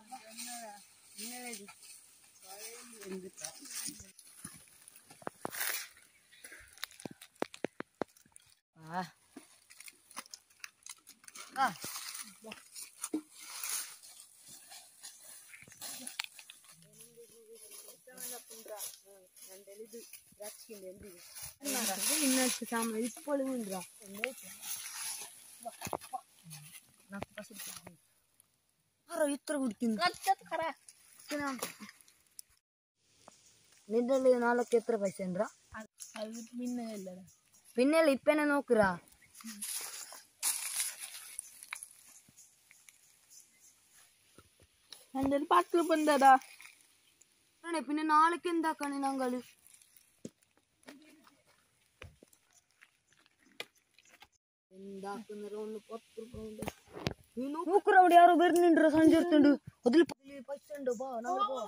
ആ ആ ಇನ್ನಷ್ಟು ಸಾಮಾನು ಇಟ್ಕೊಳ್ಳಿ ಮುಂದ್ರ ಅರ ಇತ್ರ ಹುಡ್ತೀನಿ ನಿದ್ರಲ್ಲಿ ನಾಲ್ಕು ಎತ್ತರ ಪೈಸೆ ಅಂದ್ರ പിന്നെയല്ല ഇപ്പനെ നോക്കുറാ എൻ്റെ പാട്ടിൽ ബന്ധടാ ആണേ പിന്നെ നാളേക്ക് എന്താക്കാണ് ഞങ്ങള് നോക്കുറ അവിടെ ಯಾರೋ ಬರ್ನಿಂಡ್ರ ಸಂಜೆ ಇರ್ತುಂಡು ಅದ್ರಲ್ಲಿ ಪೈಸೆ ಉಂಡು ಬಾ ನಾವು ಬಾ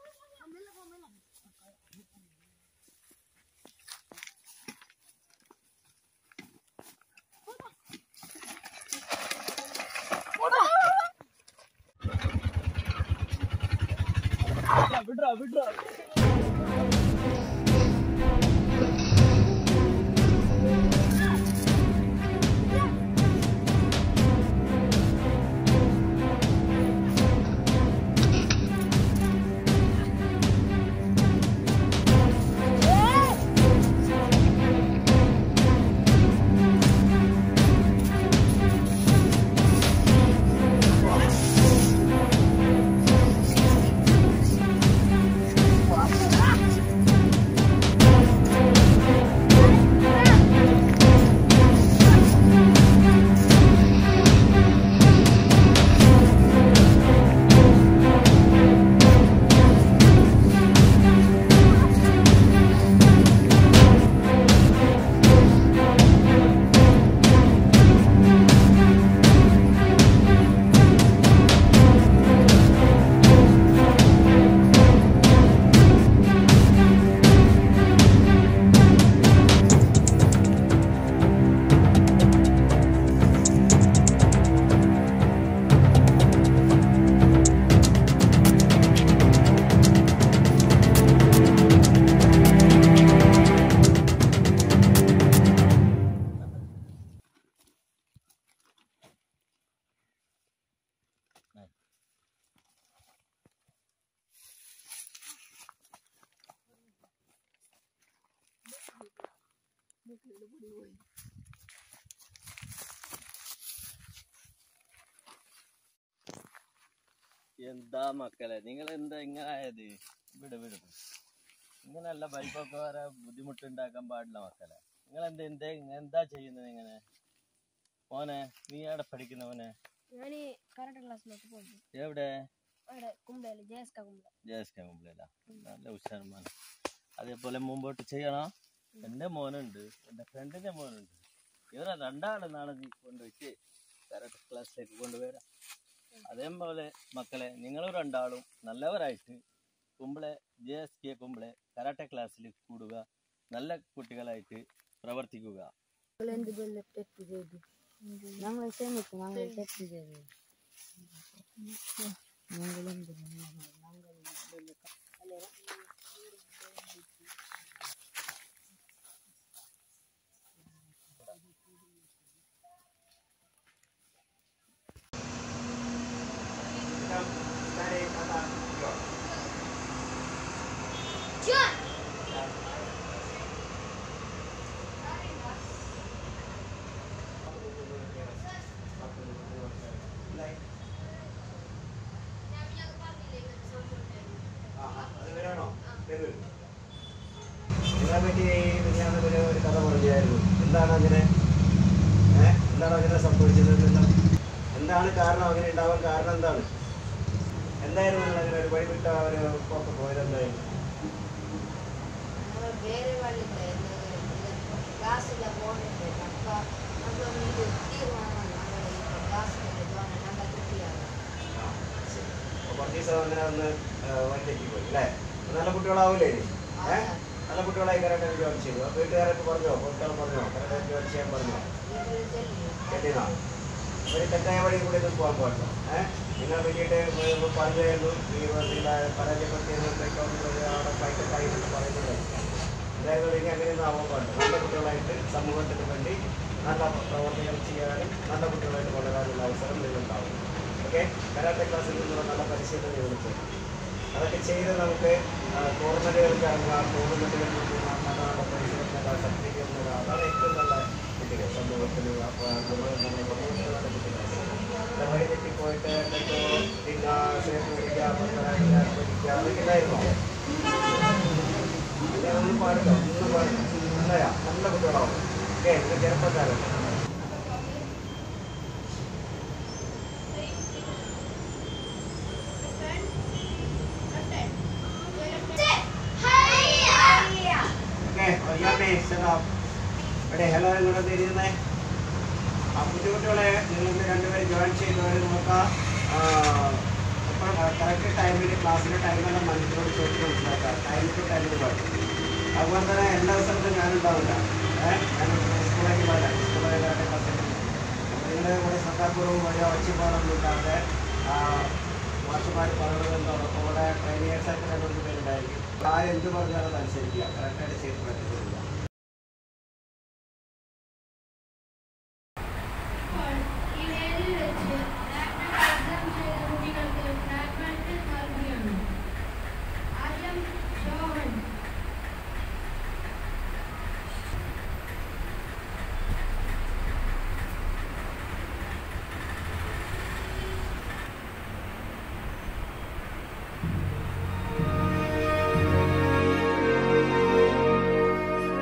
ಬಿಡ್ರ ಬಿಡ್ರ എന്താ മക്കളെ നിങ്ങൾ എന്താ ഇങ്ങനെ ആയത് വിട് വിട് ഇങ്ങനെയല്ല ബൈക്കൊക്കെ വരെ ബുദ്ധിമുട്ടുണ്ടാക്കാൻ പാടില്ല മക്കളെ നിങ്ങൾ എന്താ എന്താ എന്താ ചെയ്യുന്നത് ഇങ്ങനെ മോനെ നീ എവിടെ പഠിക്കുന്നവനെ ഞാൻ കരാട്ടെ ക്ലാസ്സിലേക്ക് പോകുന്നു എവിടെ അവിടെ കുമ്പളയിൽ ജയസ്ക കുമ്പള ജയസ്ക മുമ്പിലല്ല നല്ല ഉഷാരമാണ് അതേപോലെ മുമ്പോട്ട് ചെയ്യണം എൻ്റെ മോനുണ്ട് എൻ്റെ ഫ്രണ്ടിൻ്റെ മോനുണ്ട് ഇവരെ രണ്ടാളും നാളെ നീ കൊണ്ടുപോയിട്ട് കരാട്ടെ ക്ലാസ്സിലേക്ക് കൊണ്ടുവരാം അതേപോലെ മക്കളെ നിങ്ങൾ രണ്ടാളും നല്ലവരായിട്ട് Kumbla J S K Kumbla karate ക്ലാസ്സിൽ കൂടുക നല്ല കുട്ടികളായിട്ട് പ്രവർത്തിക്കുക എന്ത് ബെല്ല് തെറ്റ് ചെയ്തു ഞങ്ങൾ ക്ഷമിക്കും ഞങ്ങൾ തെറ്റ് ചെയ്തു ഞങ്ങൾ എന്ത് ഇതിനെ പറ്റി ഞാൻ ഒരു ഒരു കഥ പറഞ്ഞായിരുന്നു എന്താണ് അങ്ങനെ ഏഹ് എന്താണ് അങ്ങനെ സംഭവിച്ചത് എന്നെല്ലാം എന്താണ് കാരണം അങ്ങനെ ഉണ്ടാവാൻ കാരണം എന്താണ് എന്തായിരുന്നു നിങ്ങൾ അങ്ങനെ ഒരു വഴി വിട്ട ഒരു പുറത്ത് പോയത് എന്തായിരുന്നു നമ്മൾ ಬೇರೆ ಒಳ್ಳೆ ಗಾಸ್ ಎಲ್ಲ ಹೋಗುತ್ತೆ ಅಪ್ಪ ನಮ್ಮೊಂದು ಇದು ತೀರ್ಮಾನ ನಮಗೆ ಗಾಸ್ ಮೇಲೆ ಜೋನ ನಮ್ಮ കുട്ടിയാണ് അപ്പൊ കുറച്ച് ദിവസം അങ്ങനെ ഒന്ന് വണ്ടിക്ക് പോയി അല്ലേ അപ്പൊ നല്ല കുട്ടികളാവൂലേ ഇനി? ഏഹ് നല്ല കുട്ടികളായി കരാട്ടെ ജോയിൻ ചെയ്തു അപ്പൊ വീട്ടുകാരൊക്കെ പറഞ്ഞോ കുട്ടികൾ പറഞ്ഞോ കരാട്ടെ ജോയിൻ ചെയ്യാൻ പറഞ്ഞോ ಇದ್ರ ಜಲ್ಲಿ കേട്ടിനാ ഒരു തെറ്റായ വഴി കൂടെ ഒന്നും പോകാൻ പാടില്ല ഏഹ് നിങ്ങളെ പറ്റിയിട്ട് ഇപ്പോൾ പറഞ്ഞായിരുന്നു ഈ നിങ്ങളെ പരാജയപ്പെടുത്തിയതൊക്കെ അവിടെ ഫൈറ്റൊക്കെ പറയുന്നത് എന്തായാലും ഇനി അങ്ങനെയൊന്നും ആവാൻ പാടില്ല നല്ല കുട്ടികളായിട്ട് സമൂഹത്തിന് വേണ്ടി നല്ല പ്രവർത്തികൾ ചെയ്യാനും നല്ല കുട്ടികളായിട്ട് വളരാനുള്ള അവസരം നിങ്ങളുണ്ടാവും ഓക്കെ കരാട്ടെ ക്ലാസ്സിൽ നിന്നുള്ള നല്ല പരിശീലനം നിങ്ങൾക്ക് അതൊക്കെ ചെയ്ത് നമുക്ക് ടൂർണമെൻറ്റുകൾക്ക് ഇറങ്ങുക ടൂർണമെൻറ്റുകളിൽ നിന്ന് നല്ല നല്ല പരിശീലനം നേടാം സർട്ടിഫിക്കറ്റ് നേടാം അതാണ് ഏറ്റവും നല്ല കുട്ടികൾ സമൂഹത്തിൽ അപ്പോൾ നമ്മൾ നമ്മുടെ സമൂഹത്തിലുള്ള കുട്ടികൾ ലഹരി തെറ്റിപ്പോയിട്ട് എന്തൊക്കെയോ പിന്നെ സേഫ് പിടിക്കുക പത്തനായിരം പിടിക്കുക അതൊക്കെ ഇല്ലായിരുന്നോ അങ്ങനെ ഒന്നും പാടില്ല ഒന്നും പാടില്ല നല്ലയാ നല്ല കുട്ടികളാവും ഓക്കെ നിങ്ങൾ ചെറുപ്പക്കാരല്ലേ ഓക്കെ അറിയാമേ ശരാ ഇവിടെ ഹലോ ഇങ്ങോട്ട് തിരിയുന്നേ ആ ബുദ്ധിമുട്ടുകളെ നിങ്ങൾക്ക് രണ്ടുപേരും ജോയിൻ ചെയ്തവരെ നമുക്ക് ഇപ്പോൾ കറക്റ്റ് ടൈമിൽ ക്ലാസ്സിൻ്റെ ടൈമെല്ലാം മനുഷ്യരോട് ചോദിച്ച് മനസ്സിലാക്കാം ടൈം ടു ടൈമിൽ പാടും അതുപോലെ തന്നെ എല്ലാ സ്ഥലത്തും ഞാനുണ്ടാവില്ല ഏഹ് ഞാൻ സ്കൂളിലേക്ക് പാടില്ല സ്കൂളിൽ ക്ലാസ് അപ്പോൾ നിങ്ങളുടെ കൂടെ ശ്രദ്ധാപൂർവ്വം വലിയ ഒച്ചപ്പാടൊന്നും ഇല്ലാതെ മാഷുമാർ പറയുന്നത് എന്താണ് അപ്പോൾ ഇവിടെ ട്രെയിനിയേഴ്സായിട്ട് രണ്ട് മൂന്ന് പേരുണ്ടായിരിക്കും ആരും എന്ത് പറഞ്ഞാലും അത് അനുസരിക്കുക കറക്റ്റായിട്ട് ചെയ്ത് പറ്റത്തില്ല ഈ വേദിയിൽ വെച്ച് ബാഡ്മിന്റൺ എക്സാം ചെയ്ത കുട്ടികൾക്ക് ബാഡ്മിന്റൺ നൽകുകയാണ് ആദ്യം ഷോഹൻ Thank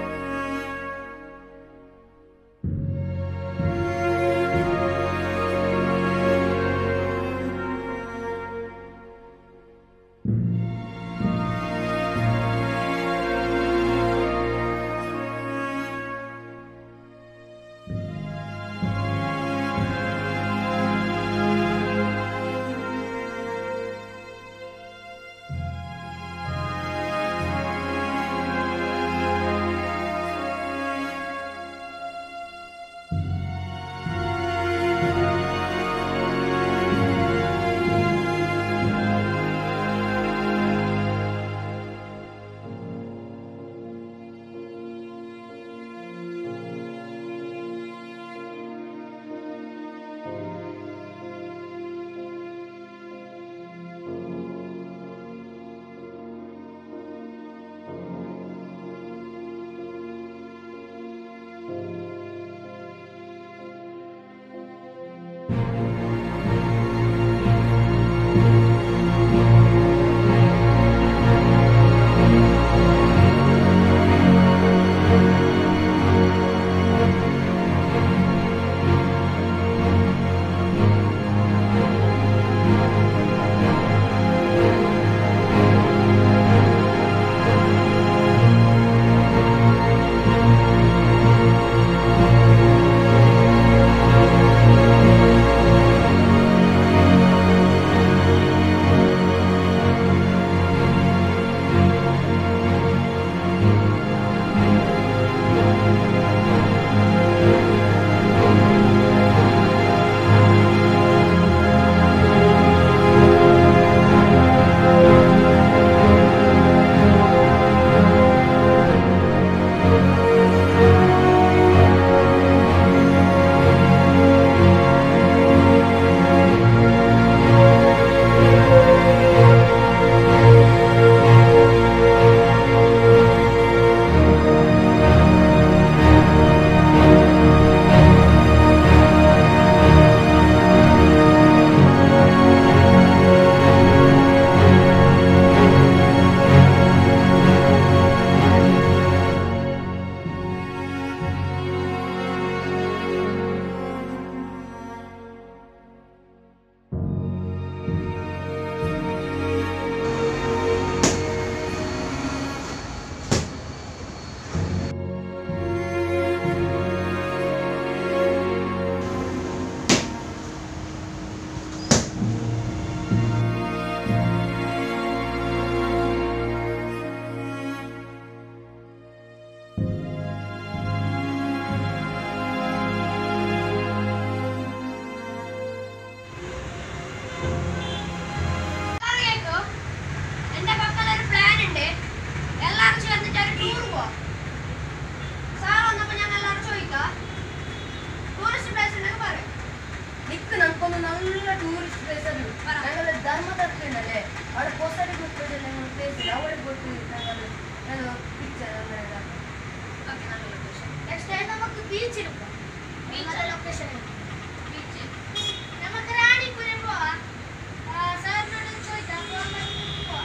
ഞങ്ങള് ധർമ്മതർക്ക് ഉണ്ടല്ലേ അവിടെ പോസ്റ്റർ പോയിട്ട് ഞങ്ങൾ പ്ലേസ് അവിടെ പോയിട്ട് ഞങ്ങൾ ഞങ്ങൾ പിക്ചർ നെക്സ്റ്റ് ടൈം നമുക്ക് ബീച്ചിൽ പോകാം ബീച്ച് ലൊക്കേഷൻ ബീച്ച് നമുക്ക് റാണിപുരം പോവാം സാറിനോട് ചോദിക്കാം പോവാം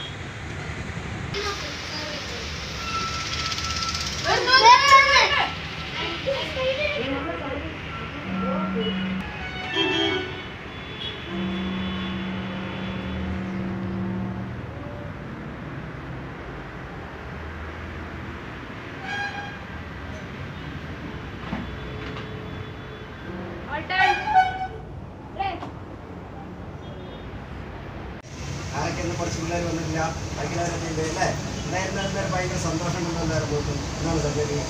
ആരൊക്കെ ഇന്ന് കുറച്ച് പിള്ളേർ വന്നിട്ടില്ല ബാക്കിയുള്ളവരൊക്കെ ഉണ്ട് അല്ലേ എന്തായിരുന്നു എന്തായാലും ഭയങ്കര സന്തോഷം കൊണ്ട് എന്തായാലും പോയിട്ടും എന്താണ് സബ്ജക്റ്റ്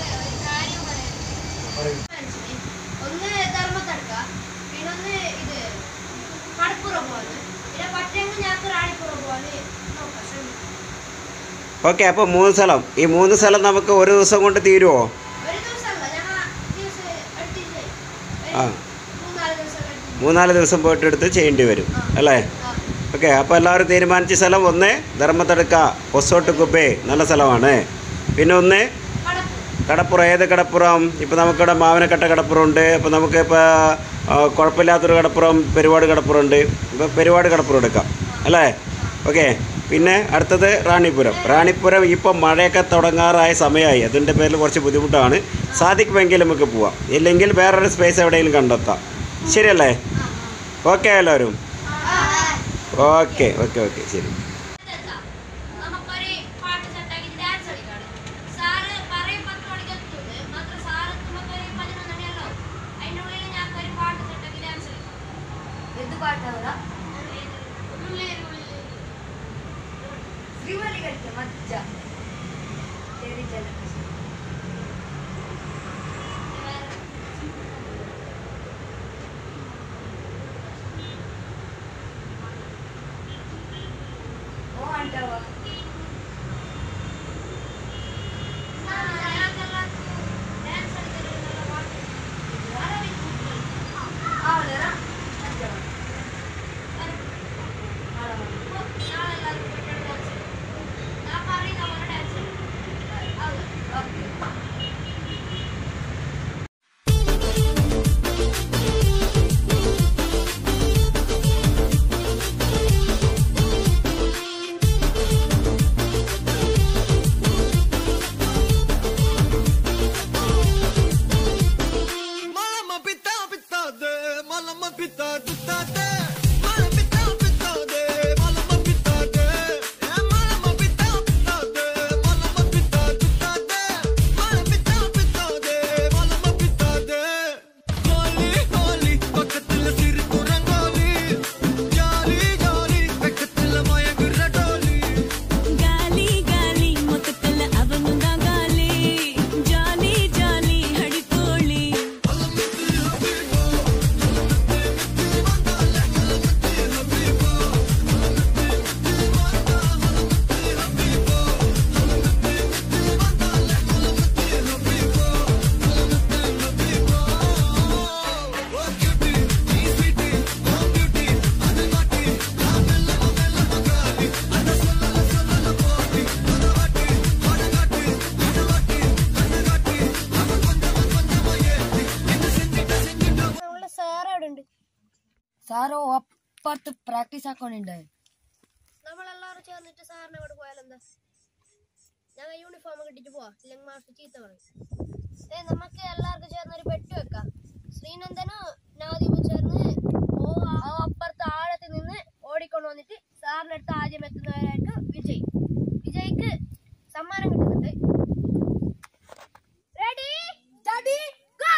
പറയൂ ഒന്ന് ധർമ്മത്തടുക്ക പിന്നെ ഒന്ന് ഇത് കടപ്പുറം പോലെ പിന്നെ പറ്റെങ്കിൽ ഞങ്ങൾക്ക് റാണിപ്പുറം പോലെ നോക്കാം ശ്രമിക്കാം ഓക്കെ അപ്പോൾ മൂന്ന് സ്ഥലം ഈ മൂന്ന് സ്ഥലം നമുക്ക് ഒരു ദിവസം കൊണ്ട് തീരുമോ ഒരു ദിവസമല്ല ഞങ്ങൾ ദിവസം എടുത്തിട്ട് ആ. മൂന്നാല് ദിവസം എടുത്തിട്ട് മൂന്നാല് ദിവസം പോയിട്ട് എടുത്ത് ചെയ്യേണ്ടി വരും അല്ലേ ആ ഓക്കെ അപ്പോൾ എല്ലാവരും തീരുമാനിച്ച സ്ഥലം ഒന്ന് ധർമ്മത്തടുക്ക പൊസോട്ട് കുപ്പേ നല്ല സ്ഥലമാണ് പിന്നെ ഒന്ന് കടപ്പുറം കടപ്പുറം ഏത് കടപ്പുറം ഇപ്പോൾ നമുക്കിവിടെ മാവനക്കട്ട കടപ്പുറം ഉണ്ട് അപ്പോൾ നമുക്കിപ്പോൾ കുഴപ്പമില്ലാത്തൊരു കടപ്പുറം പെരുവാട് കടപ്പുറം ഉണ്ട് ഇപ്പോൾ പെരുവാട് കടപ്പുറം എടുക്കാം അല്ലേ ഓക്കെ പിന്നെ അടുത്തത് റാണിപുരം റാണിപുരം ഇപ്പോൾ മഴയൊക്കെ തുടങ്ങാറായ സമയമായി അതിൻ്റെ പേരിൽ കുറച്ച് ബുദ്ധിമുട്ടാണ് സാധിക്കുമെങ്കിൽ നമുക്ക് പോവാം ഇല്ലെങ്കിൽ വേറൊരു സ്പേസ് എവിടെയെങ്കിലും കണ്ടെത്താം ശരിയല്ലേ ഓക്കെ എല്ലാവരും ഓക്കെ ഓക്കെ ഓക്കെ ശരി നമുക്കൊരു പാട്ട് സെറ്റാക്കി ഡാൻസ് കളിക്കാണ് സാറ് പറയും പത്ത് മണിക്ക് എത്തുന്നത് മാത്രം സാറ് എത്തുമ്പോൾ ഒരു പതിനൊന്ന് മണിയല്ലോ അതിൻ്റെ ഉള്ളിൽ ഞങ്ങൾക്ക് ഒരു പാട്ട് സെറ്റാക്കി ഡാൻസ് കളിക്കാം എന്ത് പാട്ടാണ് ശ്രീവലി കളിക്കാം മജ്ജ ശരി ജലകൃഷ്ണ ഓ అంటావా Malama pita pita de, malama pita pita de, malama pita pita de, malama pita de, eh malama pita pita de, malama pita pita de, malama pita pita de, malama pita de. Holi holi, பக்கத்துல சிரிப்பு rangoli, jolly jolly, பக்கத்துல மயங்குற டோலி. ಗಾಲಿ ಗಾಲಿ ಮೊತ್ತಲ್ಲ ಅವನು ಗಾಲಿ ಜಾಲಿ ಜಾಲಿ ಹಡಿಕೋಳಿ നമ്മളെ sir അവിടെ ഉണ്ട് സാറോ അപ്പുറത്ത് practice ആക്കണുണ്ടായി നമ്മളെല്ലാവരും ചേർന്നിട്ട് സാറിനെ അവിടെ പോയാലെന്താ ഞങ്ങൾ യൂണിഫോം കിട്ടിട്ട് പോവാ ഇല്ലെങ്കിൽ മാസ്റ്റർ ചീത്ത പറയും ഏ നമുക്ക് എല്ലാവർക്കും ചേർന്ന് ഒരു ബെറ്റ് വെക്കാം ശ്രീനന്ദനും നാദീപും ചേർന്ന് ഓ ആ അപ്പുറത്ത് ആഴത്ത് നിന്ന് ഓടിക്കൊണ്ട് വന്നിട്ട് സാറിന്റെ അടുത്ത് ആദ്യം എത്തുന്നവരായിരിക്കും വിജയ് വിജയ്ക്ക് സമ്മാനം കിട്ടുന്നുണ്ട് റെഡി സ്റ്റഡി ഗോ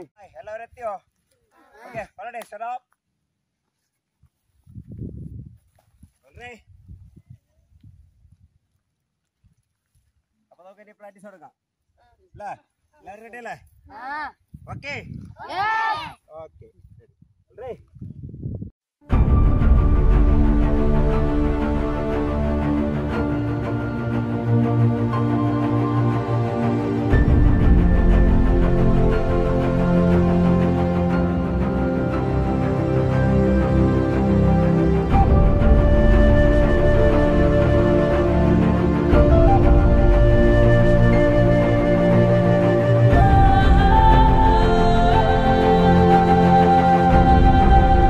എല്ലാവരും എത്തിയോ ഓക്കെ വളരെ സ്റ്റോപ്പ് വളരെ അപ്പൊ നമുക്ക് ഇനി പ്രാക്ടീസ് തുടങ്ങാം അല്ലേ എല്ലാവരും റെഡി അല്ലേ ഓക്കെ ഓക്കെ റെഡി ആ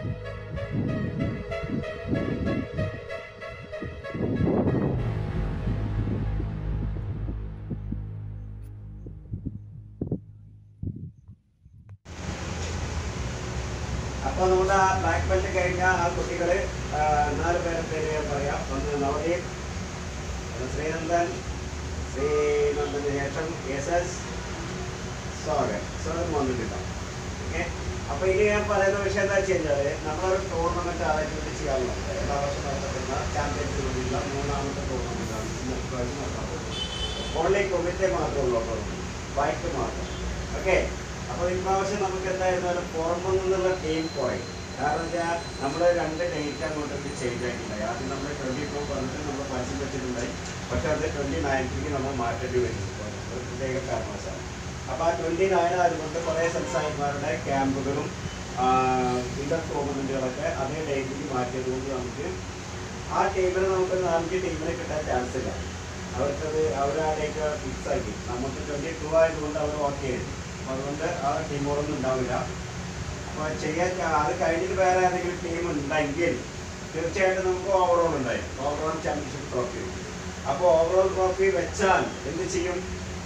അപ്പൊ നമ്മുടെ ആ ബ്ലാക്ക് ബെൽറ്റ് കഴിഞ്ഞ ആ കുട്ടികള് ആ, നാല് പേരെ പേര് ഞാൻ പറയാം ഒന്ന് നവദീപ് ഒന്ന് ശ്രീനന്ദൻ ശ്രീനന്ദന് ശേഷം എസ് എസ് സ്വാഗൻ സ്വാഗൻ വന്നിട്ടുണ്ടാവും ഓക്കെ അപ്പൊ ഇനി ഞാൻ പറയുന്ന വിഷയം എന്താ വെച്ച് കഴിഞ്ഞാല് നമ്മളൊരു ടൂർണമെന്റ് ആദ്യമായിട്ട് ചെയ്യാറുണ്ട് എല്ലാ വർഷം നടത്തപ്പെടുന്ന ചാമ്പ്യൻസ് ലീഗിലുള്ള മൂന്നാമത്തെ ടൂർണമെന്റ് ആണ് ഇന്ന് ഇപ്രാവശ്യം നടത്താൻ പോകുന്നത് ഓൺലി കൊമിറ്റേ മാത്രമേ ഉള്ളൂ ടൂർണമെന്റ് വൈറ്റ് മാത്രം ഓക്കെ അപ്പോൾ ഇപ്രാവശ്യം നമുക്ക് എന്തായിരുന്നാലും പുറമെ നിന്നുള്ള ടീം കുറയും കാരണം വെച്ചാൽ നമ്മൾ രണ്ട് ഡേറ്റ് അങ്ങോട്ടേക്ക് ചേഞ്ച് ആയിട്ടുണ്ടായി ആദ്യം നമ്മൾ ട്വൻറ്റി ടു പറഞ്ഞിട്ട് നമ്മൾ പരസ്യം വെച്ചിട്ടുണ്ടായി പക്ഷെ അത് ട്വൻറ്റി നയൻത്തിലേക്ക് നമ്മൾ മാറ്റേണ്ടി വരും ഒരു പ്രത്യേക കാരണവശാൽ അപ്പോൾ ആ ട്വൻറ്റി നയൻ ആയതുകൊണ്ട് കുറേ സംസ്ഥാനന്മാരുടെ ക്യാമ്പുകളും ഇന്റർ ടൂർണമെൻറ്റുകളൊക്കെ അതേ ഡേറ്റിലേക്ക് മാറ്റിയത് കൊണ്ട് നമുക്ക് ആ ടീമിന് നമുക്ക് നാലഞ്ച് ടീമിനെ കിട്ടാൻ ചാൻസ് ഇല്ല അവർക്കത് അവർ ആ ഡേറ്റ് ഫിക്സ് ആക്കി നമുക്ക് ട്വൻറ്റി ടു ആയതുകൊണ്ട് അവർ ഓക്കെ ആയിരുന്നു അപ്പോൾ അതുകൊണ്ട് ആ ടീമുകളൊന്നും ഉണ്ടാവില്ല അപ്പോൾ ചെയ്യാൻ അത് കഴിഞ്ഞിട്ട് വേറെ ഏതെങ്കിലും ടീം ഉണ്ടെങ്കിൽ തീർച്ചയായിട്ടും നമുക്ക് ഓവറോൾ ഉണ്ടായി ഓവറോൾ ചാമ്പ്യൻഷിപ്പ് ട്രോഫി അപ്പോൾ ഓവറോൾ ട്രോഫി വെച്ചാൽ എന്ത് ചെയ്യും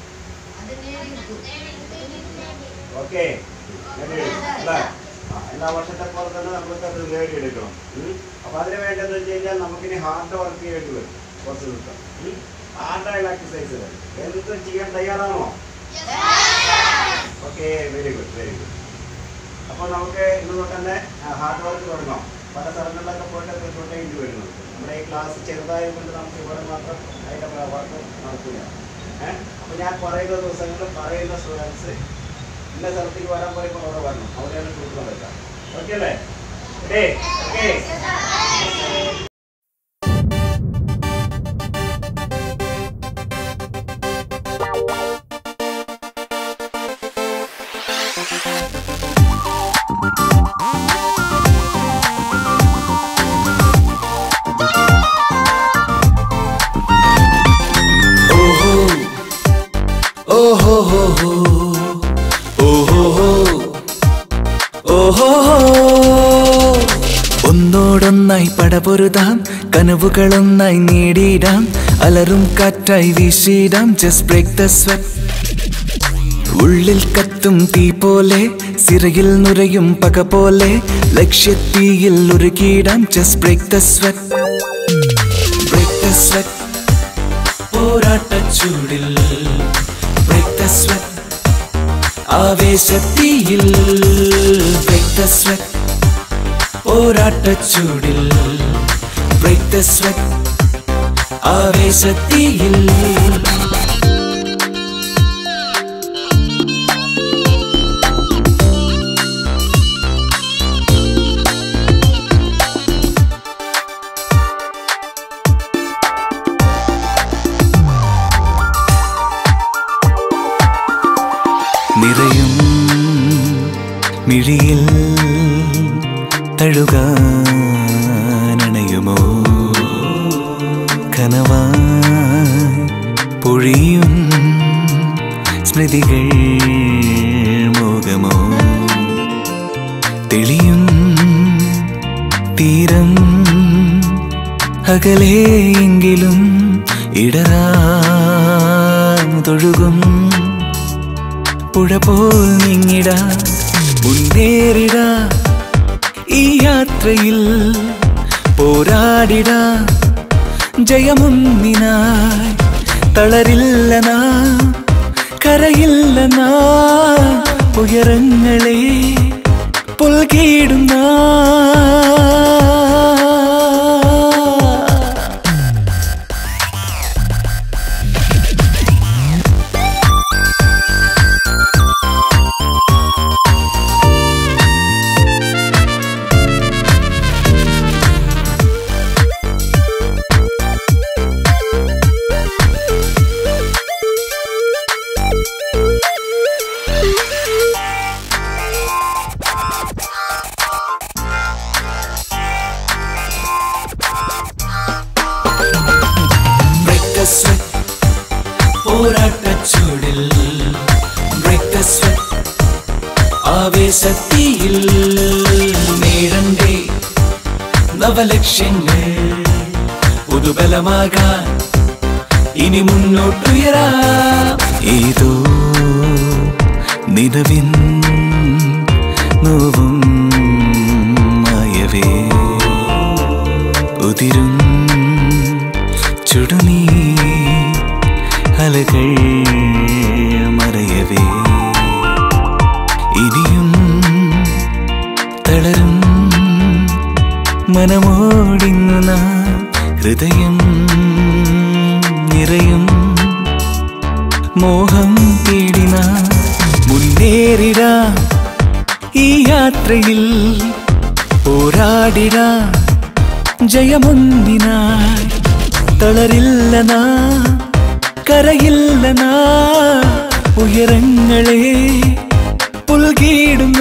ഓക്കെ അല്ലേ ആ, എല്ലാ വർഷത്തെ പോലെ തന്നെ നമുക്ക് അത് നേടിയെടുക്കണം ഉം. അപ്പൊ അതിന് വേണ്ടതെന്ന് വെച്ച് കഴിഞ്ഞാൽ നമുക്കിനി ഹാർഡ് വർക്ക് ചെയ്യേണ്ടി വരും കുറച്ച് ദിവസം ഹാർഡായുള്ള എക്സസൈസുകൾ എന്ത് ചെയ്യാൻ തയ്യാറാണോ okay very good very good അപ്പോൾ നമുക്ക് ഇന്ന് തൊട്ട് തന്നെ ഹാർഡ് വർക്ക് തുടങ്ങാം പല സ്ഥലങ്ങളിലൊക്കെ പോയിട്ട് റിപ്പോർട്ട് ചെയ്യേണ്ടി വരുന്നത് നമ്മുടെ ഈ ക്ലാസ് ചെറുതായത് കൊണ്ട് നമുക്ക് ഇവിടെ മാത്രം അതിൻ്റെ വർക്ക് നടക്കില്ല ഏഹ് അപ്പോൾ ഞാൻ പറയുന്ന ദിവസങ്ങളിൽ പറയുന്ന സ്റ്റുഡൻസ് ഇന്ന സ്ഥലത്തേക്ക് വരാൻ പറയുമ്പോൾ അവിടെ വരണം അവിടെയാണ് ഷൂട്ട് നടക്കുക ഓക്കെ അല്ലേ ഓക്കെ ഒന്നോടൊന്നായി പടപൊരുതാം കനവുകളൊന്നായി നേടിയിടാം അലറും കാറ്റായി വീശിടാം ജസ്റ്റ് ബ്രേക്ക് ദ സ്വെറ്റ് ഉള്ളിൽ കത്തും തീ പോലെ സിറയിൽ നുരയും പക പോലെ ലക്ഷ്യത്തീയിൽ ഉരുകിയിടാം just break the sweat break the sweat പോരാട്ട ചൂടിൽ ബ്രേക്ക് ദ സ്വെറ്റ് ആവേശത്തീയിൽ ബ്രേക്ക് ദ സ്വെറ്റ് പോരാട്ട ചൂടിൽ ബ്രേക്ക് ദ സ്വെറ്റ് ആവേശത്തീയിൽ നിറയും മിഴിയിൽ തഴുകാനണയുമോ കനവായി പൊഴിയും സ്മൃതികൾ മോകമോ തെളിയും തീരം അകലെയെങ്കിലും ഇടറാതൊഴുകും പുഴ പോൽ നീങ്ങിട മുന്നേറിട ഈ യാത്രയിൽ പോരാടിട ജയമൊന്നിനായി തളരില്ല നാ കരയില്ല നാ ഉയരങ്ങളെ പുൽകിടുന്ന Break the sweat പോരാട്ട ചൂടിൽ ബ്രേക്ക് ദ സ്വെറ്റ് ആവേശത്തിയിൽ നേടണ്ടേ നവലക്ഷ്യങ്ങൾ പുതുബലമാകാൻ ഇനി മുന്നോട്ടുയരാം ഏതോ നിലവിൻ നോവും മായവേ ഉതിരും ചുടുനീ അലകൾ മറയവേ ഇനിയും തളരും മനമോടിന്നു നാം ഹൃദയം നിറയും മോഹം തേടിന മുന്നേറിട ഈ യാത്രയിൽ പോരാടിട ജയമൊന്നിനായി തളരില്ല നാ കരയില്ല നാ ഉയരങ്ങളെ പുൽകിടുന്ന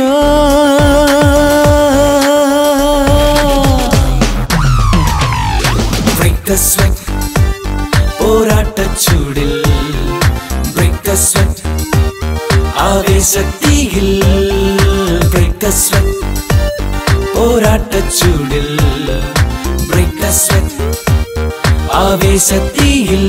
Break the sweat പോരാട്ട ചൂടിൽ ബ്രേക്ക് ദ സ്വെറ്റ് ആവേശത്തിയിൽ ബ്രേക്ക് ദ സ്വെറ്റ് പോരാട്ട ചൂടിൽ ബ്രേക്ക് ദ സ്വെറ്റ് ആവേശത്തിയിൽ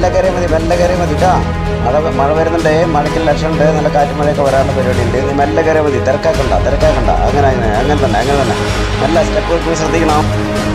മെല്ലെ കയറിയാൽ മതി മെല്ലെ കയറിയാൽ മതി കേട്ടോ മഴ മഴ വരുന്നുണ്ട് മഴയ്ക്ക് ലക്ഷണമുണ്ട് നല്ല കാറ്റും മഴയൊക്കെ വരാനുള്ള പരിപാടി ഉണ്ട് നീ മെല്ലെ കയറിയാൽ മതി തിരക്കാക്കണ്ട തിരക്കാക്കണ്ട അങ്ങനെ അങ്ങനെ അങ്ങനെ തന്നെ അങ്ങനെ തന്നെ മെല്ലെ സ്റ്റെപ്പ് വെക്കുമ്പോൾ ശ്രദ്ധിക്കണം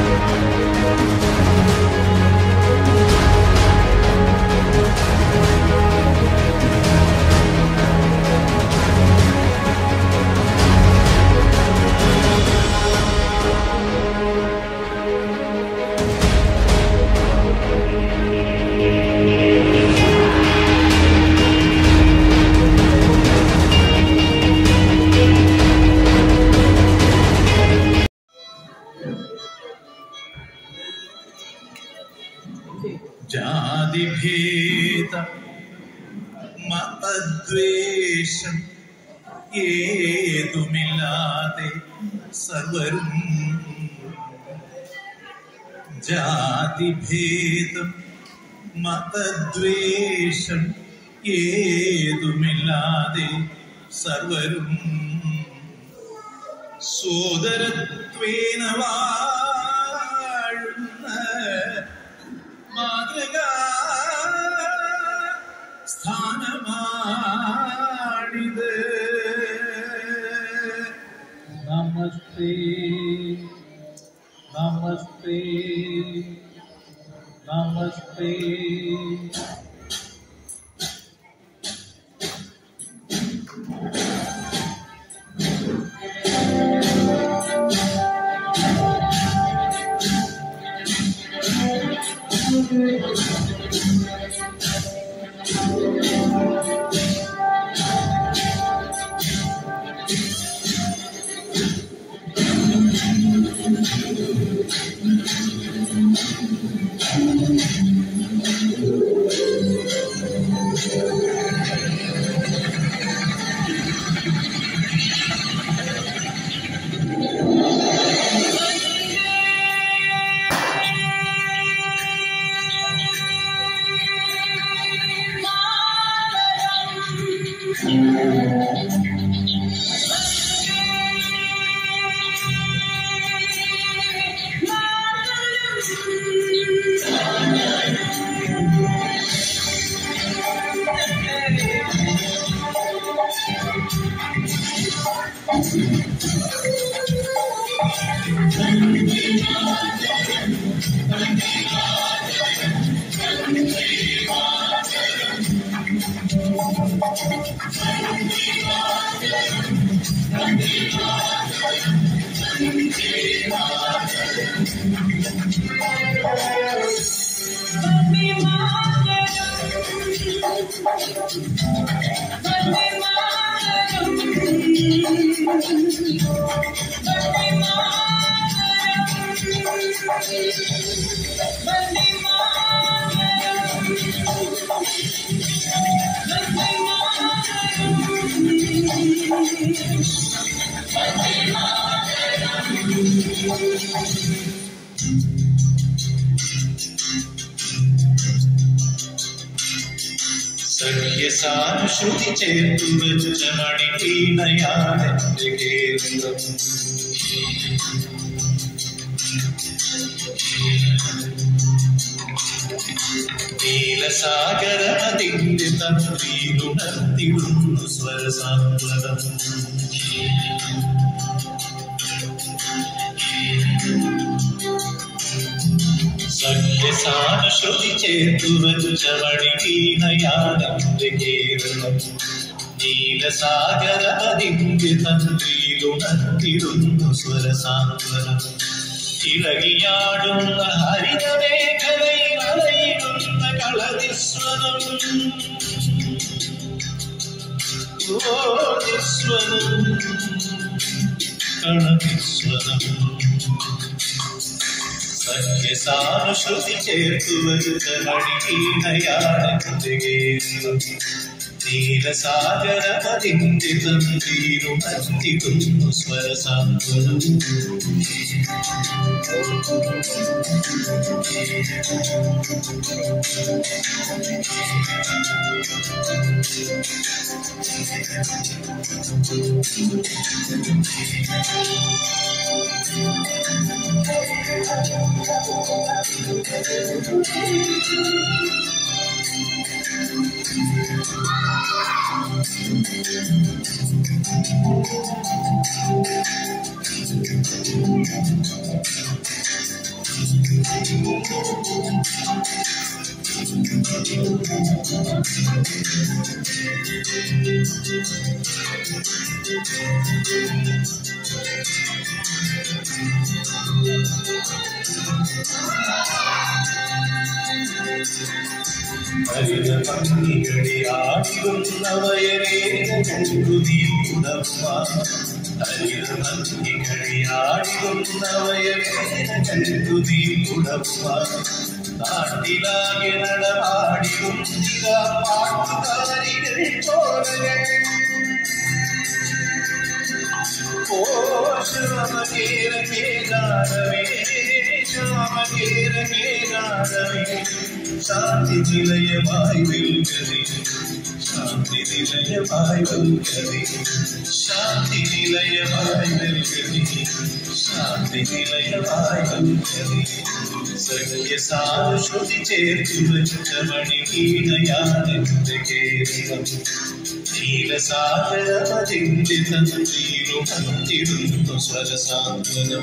ജാതിഭേദ മതദ്വേഷം ഏതുമില്ലാതെ സർവരും ജാതിഭേദം മതദ്വേഷം ഏതുമില്ലാതെ സർവരും സോദരത്വേന വാഴുന്ന മാതൃക സ്ഥാനമാണിത് നമസ്തേ നമസ്തേ നമസ്തേ സഖ്യസാനുശ്രുതി ചേർത്തു വെച്ച മണിവീണയാണെന്റെ കേരളം നീലസാഗര അതിന്റെ തന്ത്രിയിലുണർത്തിടുന്നു സ്വരസാന്ത്വനം സഖ്യസാനുശ്രുതി ചേർത്തു വെച്ച മണിവീണയാണെന്റെ കേരളം നീലസാഗര അതിന്റെ തന്ത്രിയിലുണർത്തിടുന്നു സ്വരസാന്ത്വനം ഇളകിയാടുന്ന ഹരിതമേഖലയിൽ അലയിടുന്ന കളനിസ്വനം ഓ നിസ്വനം കളനിസ്വനം സഖ്യസാനുശ്രുതി ചേർത്തു വെച്ച മണിവീണയാണെന്റെ കേരളം നീലസാഗര അതിന്റെ തന്ത്രിയിലുണർത്തിടുന്നു സ്വരസാന്ത്വനം ഹരിത ഭംഗികളിയാടിരുന്നവയരേകുതിയുടമ്മ ഹരിത ഭംഗികളിയാടിരുന്നവയരേകുതിയുടമ്മ നാട്ടിലാകെ നടമാടിരുന്നിത പാട്ടുകാരികൾ ചോരകൾ ഓ ശ്യാമകേര കേദാരമേ ശ്യാമകേര കേദാരമേ ശാന്തി നിലയമായി വിൽക്കതി ശാന്തി നിലയമായി വിൽക്കതി ശാന്തി നിലയമായി വിൽക്കതി ശാന്തി നിലയമായി വിൽക്കതി സഖ്യസാനുശ്രുതി ചേർത്തു വെച്ച മണികീണയാണെന്റെ കേരളം നീലസാഗരമതിന്റെ തന്ത്രിയിലുണർത്തിടുന്നു സ്വരസാന്ത്വനം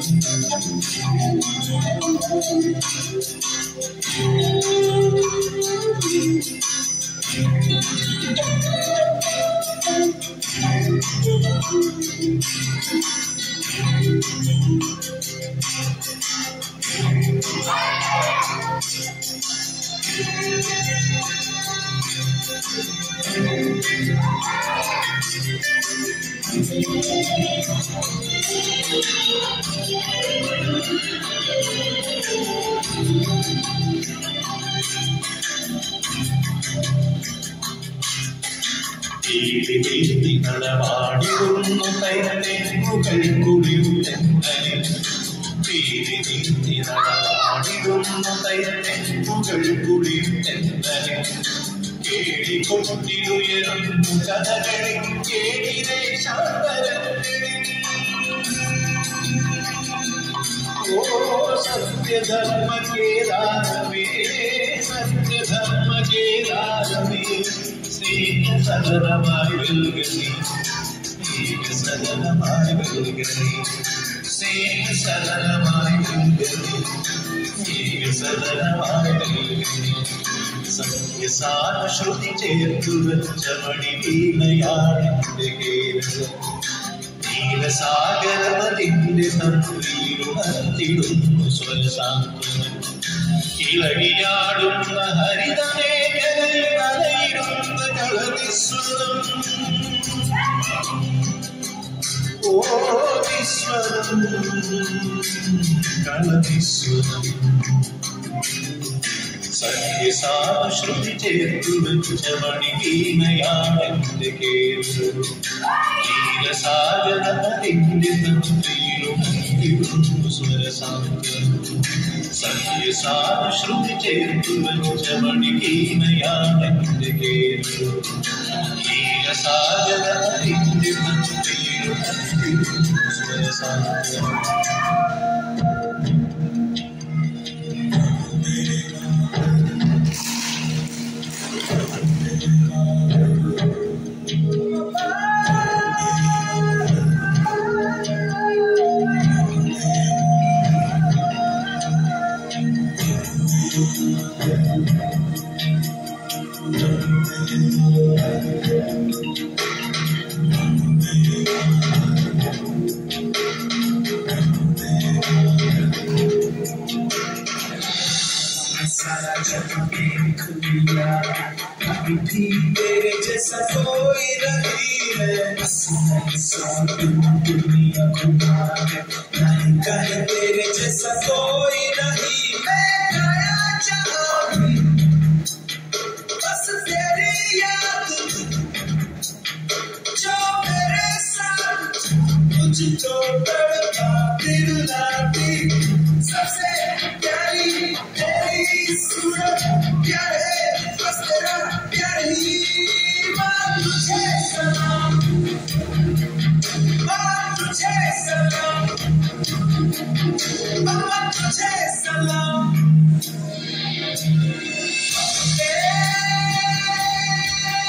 തീരി വീഴ്ത്തി നടമാടിടുന്നു തൈരങ്ങൾ കുളിർന്നെന്നലിൽ തീരി വീഴ്ത്തി നടമാടിടുന്നു തൈരങ്ങൾ കുളിർന്നെന്നലിൽ കേടിക്കൊണ്ടിലുയരുന്നു കഥകളിൽ കേടിരെ ശാന്തരങ്ങളിൽ ഓ സത്യധർമ്മ കേദാരമേ സത്യധർമ്മ കേദാരമേ സ്നേഹസദനമായി വെൽകണി സ്നേഹസദനമായി വെൽകണി സ്നേഹസദനമായി വെൽകണി സ്നേഹസദനമായി വെൽകണി സത്യസാര ശ്രുതി ചേർത്തു വെച്ച മണി വീണയാണെന്റെ കേരളം നീലസാഗരമതിന്റെ തന്ത്രിയിലുണർത്തിടുന്നു സ്വരസാന്ത്വനം ഇളകിയാടുന്ന ഹരിതമേഖലയിൽ നനയിടുന്ന കളവിസ്വരം ഓ വിസ്വരം കളവിസ്വരം സത്യസാശ്രുതി ചേർത്തു വെച്ച മണിവീണയാണെന്റെ കേരളം നീലസാഗരമതിന്റെ തന്ത്രിയിലുണർത്തിടുന്നു സ്വരസാന്ത്വനം സത്യസാശ്രുതി ചേർത്തു വെച്ച മണിവീണയാണെന്റെ കേരളം നീലസാഗരമതിന്റെ തന്ത്രിയിലുണർത്തിടുന്നു സ്വരസാന്ത്വനം सारा जग में खुलिया कभी भी तेरे जैसा कोई नहीं है हंसी सा तुम दुनिया घुमा है नहीं कहे तेरे जैसा कोई नहीं मैं गया जहाँ भी बस तेरी याद जो मेरे साथ मुझको तड़पा दिल लाती सबसे प्यारी तेरी सूरत प्यार है बस तेरा प्यार ही मां तुझे सलाम मां तुझे सलाम मां तुझे सलाम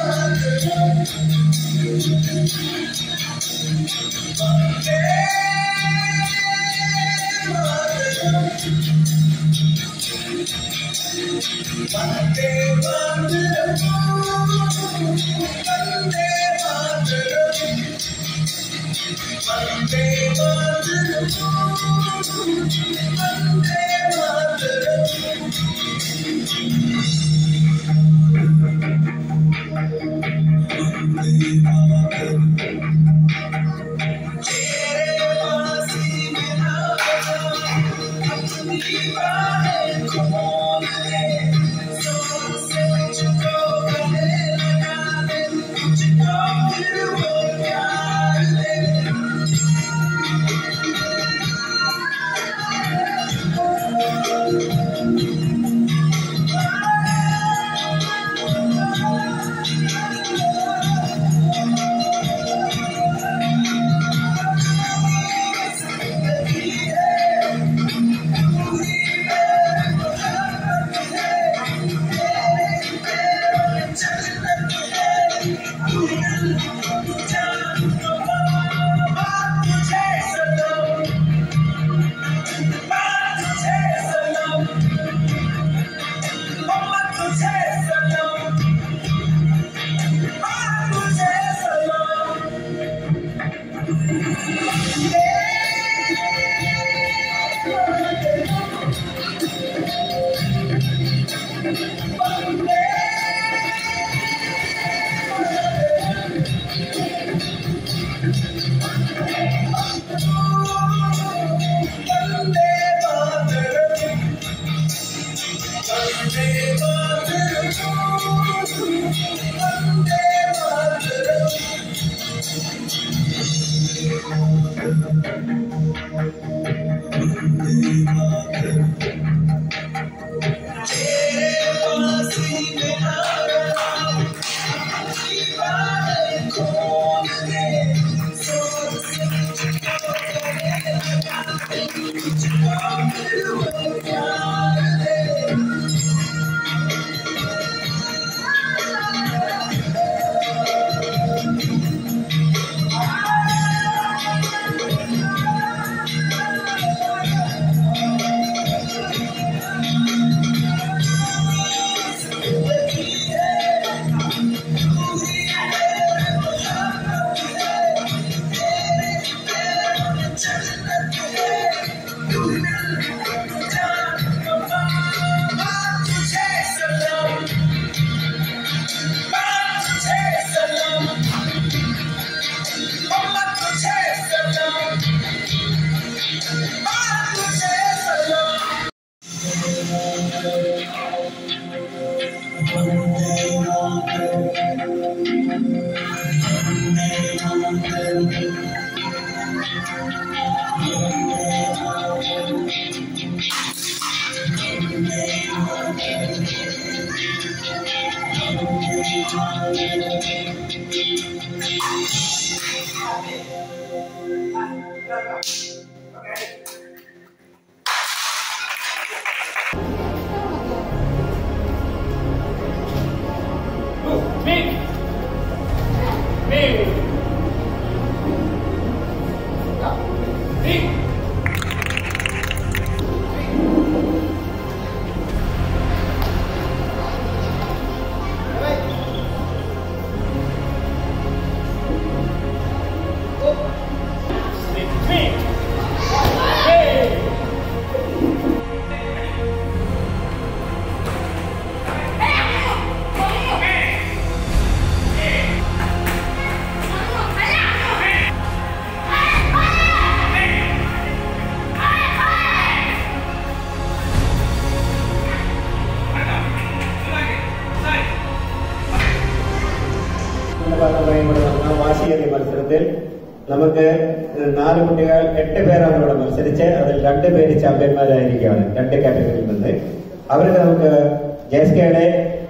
ഭാഗമായി ഇവിടെ നടന്ന വാശിയേറിയ മത്സരത്തിൽ നമുക്ക് നാല് കുട്ടികൾ എട്ട് പേരാണ് ഇവിടെ മത്സരിച്ച് അതിൽ രണ്ട് പേര് ചാമ്പ്യന്മാരായിരിക്കുകയാണ് രണ്ട് കാറ്റഗറിയിൽ നിന്ന് അവർക്ക് നമുക്ക് ജെ എസ് കെയുടെ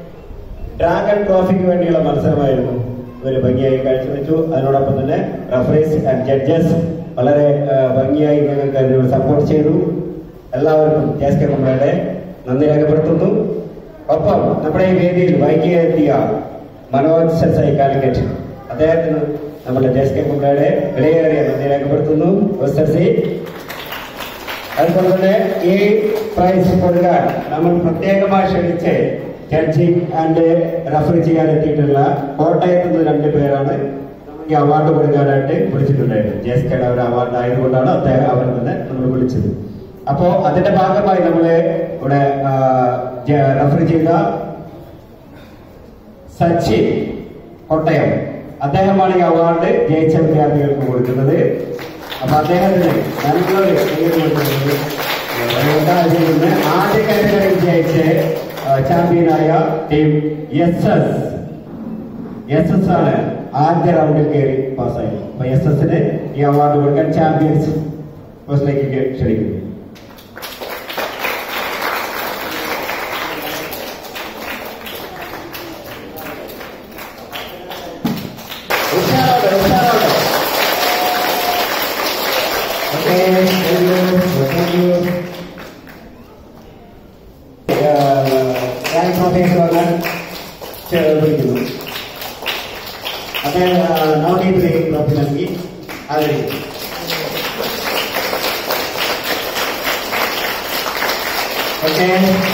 ഡ്രാഗൺ ട്രോഫിക്ക് വേണ്ടിയുള്ള മത്സരമായിരുന്നു ഇവർ ഭംഗിയായി കാഴ്ചവെച്ചു അതിനോടൊപ്പം തന്നെ റഫറീസ് ആൻഡ് ജഡ്ജസ് വളരെ ആ, ഭംഗിയായി ഞങ്ങൾക്ക് അതിന് സപ്പോർട്ട് ചെയ്തു എല്ലാവർക്കും ജെ എസ് കെ കുമ്പളയുടെ നന്ദി രേഖപ്പെടുത്തുന്നു ഒപ്പം നമ്മുടെ ഈ വേദിയിൽ വൈകിയെത്തിയ മനോജ് സൈ കാലിക്കറ്റ് അദ്ദേഹത്തിന് നമ്മുടെ ജെ എസ് കെ കുമ്പളയുടെ വിലയേറിയ നന്ദി രേഖപ്പെടുത്തുന്നു എസ് സി അതുപോലെ തന്നെ ഈ പ്രൈസ് കൊടുക്കാൻ നമ്മൾ പ്രത്യേകമായി ക്ഷണിച്ച് ജഡ്ജിങ് ആൻഡ് റഫർ ചെയ്യാൻ എത്തിയിട്ടുള്ള കോട്ടയത്ത് നിന്ന് രണ്ട് പേരാണ് നമുക്ക് ഈ അവാർഡ് കൊടുക്കാനായിട്ട് വിളിച്ചിട്ടുണ്ടായിരുന്നു ജെ എസ് കെയുടെ ഒരു അവാർഡ് ആയതുകൊണ്ടാണ് അദ്ദേഹം അവർ തന്നെ നമ്മൾ വിളിച്ചത് അപ്പോ അതിന്റെ ഭാഗമായി നമ്മള് ഇവിടെ റഫർ ചെയ്ത സച്ചിൻ കോട്ടയം അദ്ദേഹമാണ് ഈ അവാർഡ് ജയിച്ച വിദ്യാർത്ഥികൾക്ക് കൊടുക്കുന്നത് അപ്പൊ അദ്ദേഹത്തിന് നല്ലൊരു കയ്യടി കൊടുക്കുന്നത് രണ്ടാഴ്ചയിൽ നിന്ന് ആദ്യ കാറ്റഗറിയിൽ ജയിച്ച് ചാമ്പ്യനായ team S S S S ആണ് ആദ്യ റൗണ്ടിൽ കയറി പാസ്സായി അപ്പൊ എസ് എസിന് ഈ അവാർഡ് കൊടുക്കാൻ ചാമ്പ്യൻസ് ഫസ്റ്റിലേക്ക് ക്ഷണിക്കുന്നു ഉഷാറോടെ ഉഷാറോടെ okay thank you thank you ഞാൻ പ്രൊഫസർ വന്നാൽ വിളിക്കുന്നു അദ്ദേഹം നവനീതി ട്രോഫി നൽകി ആദരിക്കുന്നു ഓക്കെ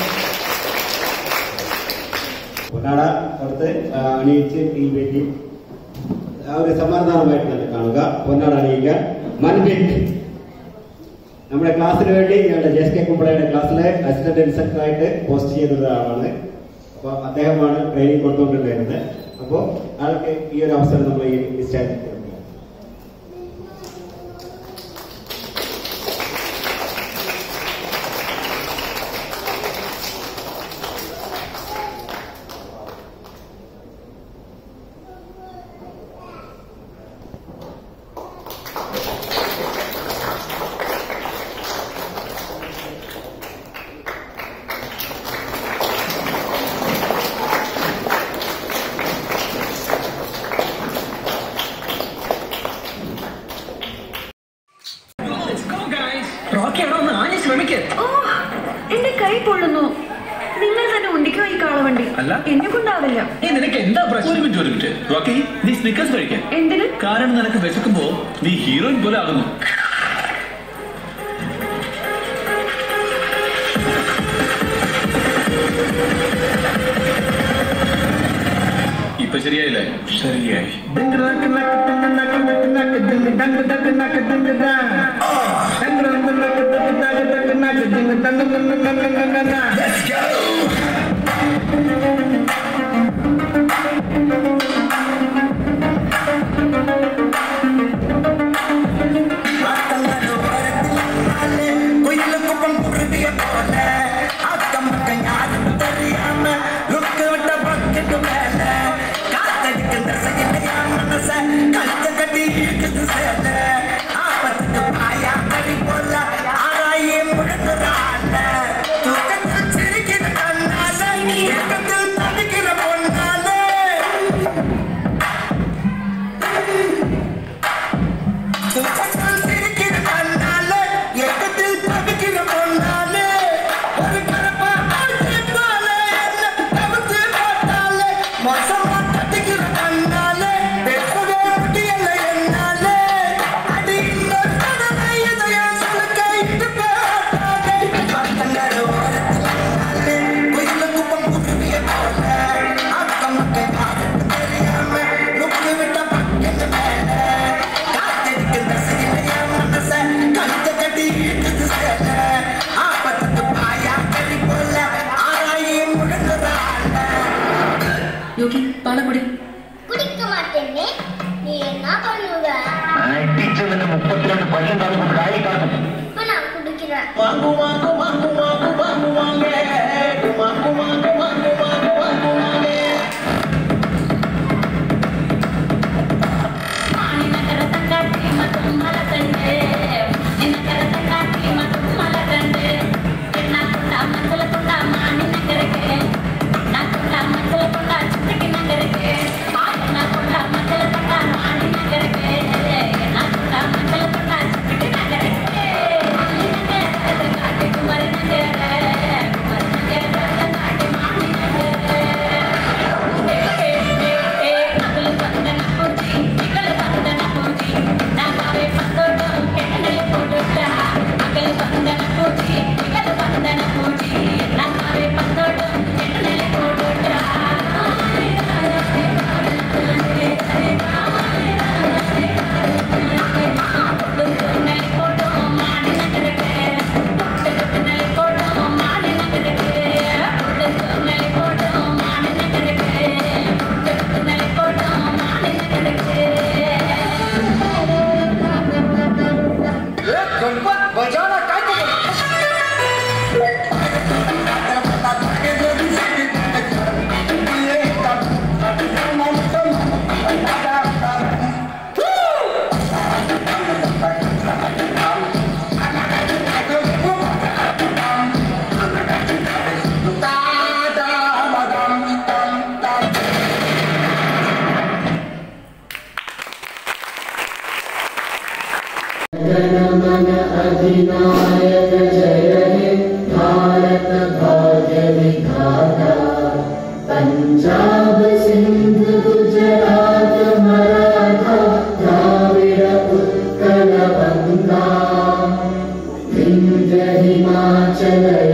പൊന്നാട കൊടുത്ത് ആ, അണിയിച്ച് ഈ വേണ്ടി ആ ഒരു സമാധാനമായിട്ട് തന്നെ കാണുക പൊന്നാട അണിയിക്കുക മൻബിറ്റ് നമ്മുടെ ക്ലാസ്സിന് വേണ്ടി ഞങ്ങളുടെ ജെ എസ് കെ കുമ്പളയുടെ ക്ലാസ്സിലെ അസിസ്റ്റന്റ് ഇൻസ്ട്രക്ടർ ആയിട്ട് പോസ്റ്റ് ചെയ്ത ആളാണ് അപ്പൊ അദ്ദേഹമാണ് ട്രെയിനിങ് കൊടുത്തുകൊണ്ടിരുന്നത് അപ്പോ ആൾക്ക് ഈ ഒരു അവസരം നമ്മൾ ഈ സ്റ്റാൻഡിൽ കൊടുക്കുക റോക്കിയാണോ ഒന്ന് ആഞ്ഞ് ശ്രമിക്ക് ഓ എന്റെ കൈ പൊള്ളുന്നു നിങ്ങൾ തന്നെ ഉണ്ടിക്കോ ഈ കാളവണ്ടി അല്ല. എന്നെ കൊണ്ടാവില്ല ഏ നിനക്ക് എന്താ പ്രശ്നം ഒരു മിനിറ്റ് ഒരു മിനിറ്റ് റോക്കി നീ സ്നിക്കേഴ്സ് കഴിക്കാൻ എന്തിന് കാരണം നിനക്ക് വിശക്കുമ്പോ നീ ഹീറോയിൻ പോലെ ആകുന്നു ഇപ്പൊ ശരിയായില്ലേ ശരിയായി யோகி பாலக்குடி குடிக்க மாட்டேன்னு நீ என்ன பண்ணுவ ടീച്ചറിന് മുപ്പത്തിരണ്ട് പല്ലുണ്ടാകും കൊണ്ടായി കാണും இப்ப நான் குடிக்கிறேன் വാങ്ങു വാങ്ങു വാങ്ങു വാങ്ങു വാങ്ങു വാങ്ങേ വാങ്ങു വാങ്ങു വാങ്ങു വാങ്ങു വാങ്ങു വാങ്ങേ Thank you. हिमाचल